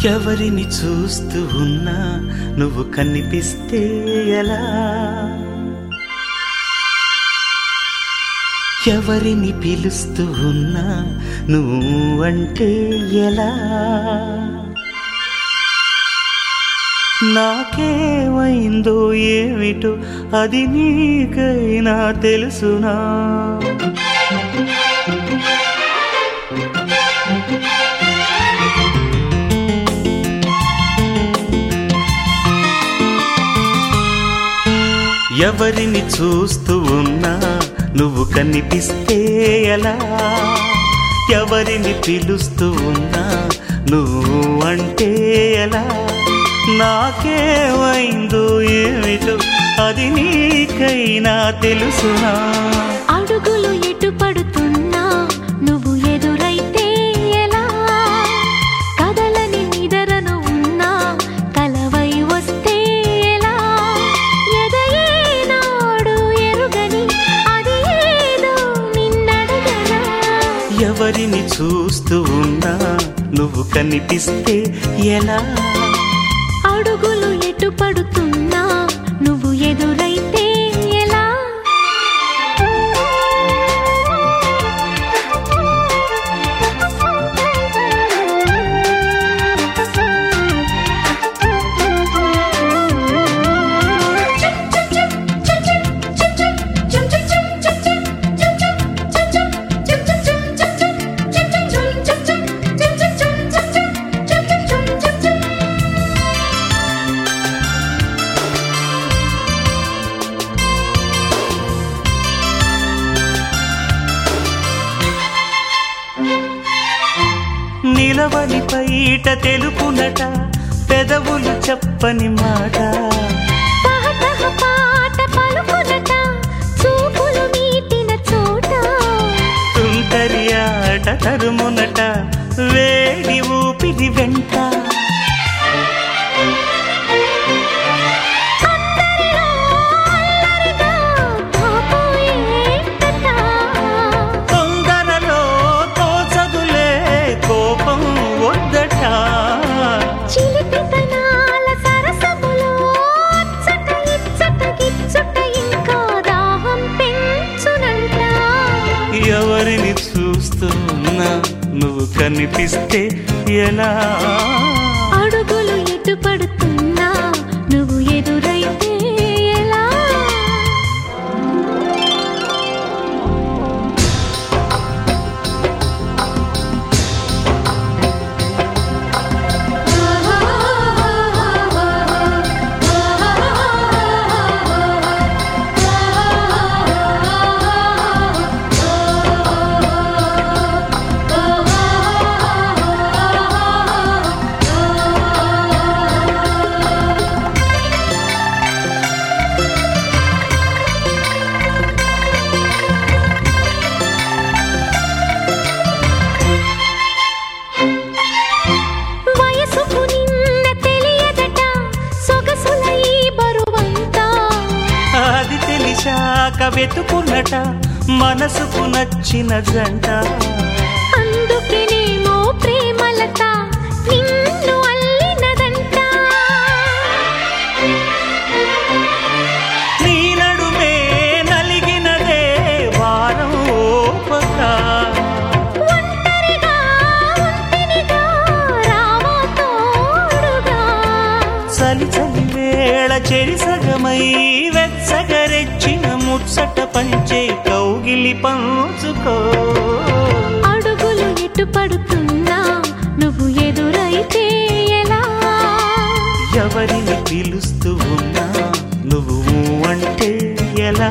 ఎవరిని చూస్తూ ఉన్నా నువ్వు కనిపిస్తే ఎలా ఎవరిని పిలుస్తూ ఉన్నా నువ్వు అంటే ఎలా నాకేమైందో ఏమిటో అది నీకైనా తెలుసునా ఎవరిని చూస్తూ ఉన్నా నువ్వు కనిపిస్తే ఎలా ఎవరిని పిలుస్తూ ఉన్నా నువ్వు అంటే ఎలా నాకేమైందో ఏమిటో అది నీకైనా తెలుసునా అడుగులు ఎటు పడుతున్నా నువ్వు ఎదురైతే ఎలా కదలని నిదరను ఉన్నా కలవై వస్తే ఎలా ఎదయేనాడు ఎరుగని అది ఏదో నిన్నడగనా ఎవరిని చూస్తూ ఉన్నా నువ్వు కనిపిస్తే ఎలా అడుగులు ఎటు పడుతున్నా నువ్వు ఎదురైతే ఎలా నిలవని పైట తెలుపునట పెదవులు చెప్పని మాట తహతహ పాట పలుకునట చూపులు మీటిన చోట తుంటరి ఆట తరుమునట వేడి ఊపిరి వెంట అందరిలో అల్లరిగా పాపోయేటట. తొందరలో తోచదులే కోపం వద్దట చిలిపితనాల సరసములో అచ్చట ఇచ్చట గిచ్చుట ఇంకా దాహం పెంచునంట. ఎవరిని చూస్తున్నా నువ్వు కనిపిస్తే ఎలా అడుగులు ఎటు పడుతున్నా నువ్వు ఎదురైతే ఎలా వయసుకు నిన్న తెలియదట సొగసుల ఈ బరువంతా అది తెలిసాక వెతుకున్నట మనసుకు నచ్చిన జంట అందుకేనేమో ప్రేమలత నిన్ను అల్లినదంట నీ నడుమే నలిగినదే వారం ఓపక ఒంటరిగా ఒంటినిగా రావా తోడుగా చలి చలి వేళ చెరిసగమై వెచ్చగరెచ్చిన ముచ్చట పంచే కౌగిలి పంచుకో అడుగులు ఎటు పడుతున్నా నువ్వు ఎదురైతే ఎలా ఎవరిని పిలుస్తూ ఉన్నా నువ్వు అంటే ఎలా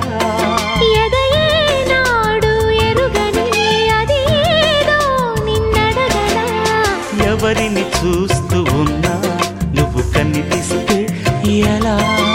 ఎదయేనాడు ఎరుగని అది ఏదో నిన్నడగనా ఎవరిని చూస్తూ ఉన్నా నువ్వు కనిపిస్తే ఎలా